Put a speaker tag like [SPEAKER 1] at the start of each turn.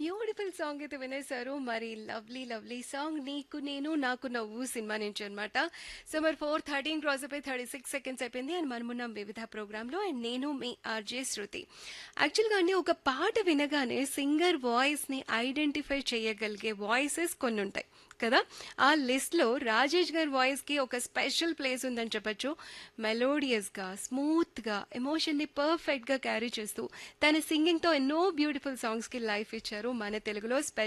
[SPEAKER 1] beautiful song అయితే వినేశారు మరి lovely lovely song నీకు నేను నాకు నవ్వు సినిమా నుంచి అనమాట సో మరి ఫోర్ థర్టీన్ క్రాస్ అయిపోయి థర్టీ సిక్స్ సెకండ్స్ అయిపోయింది అండ్ మనమున్నాం వివిధ ప్రోగ్రాంలో అండ్ నేను మీ ఆర్జే శృతి యాక్చువల్గా అండి ఒక పాట వినగానే సింగర్ వాయిస్ని ఐడెంటిఫై చేయగలిగే వాయిసెస్ కొన్ని ఉంటాయి కదా ఆ లిస్ట్లో రాజేష్ గారి వాయిస్కి ఒక స్పెషల్ ప్లేస్ ఉందని చెప్పొచ్చు మెలోడియస్గా స్మూత్గా ఎమోషన్ని పర్ఫెక్ట్గా క్యారీ చేస్తూ తన సింగింగ్తో ఎన్నో బ్యూటిఫుల్ సాంగ్స్కి లైఫ్ ఇచ్చారు మన తెలుగులో స్పెషల్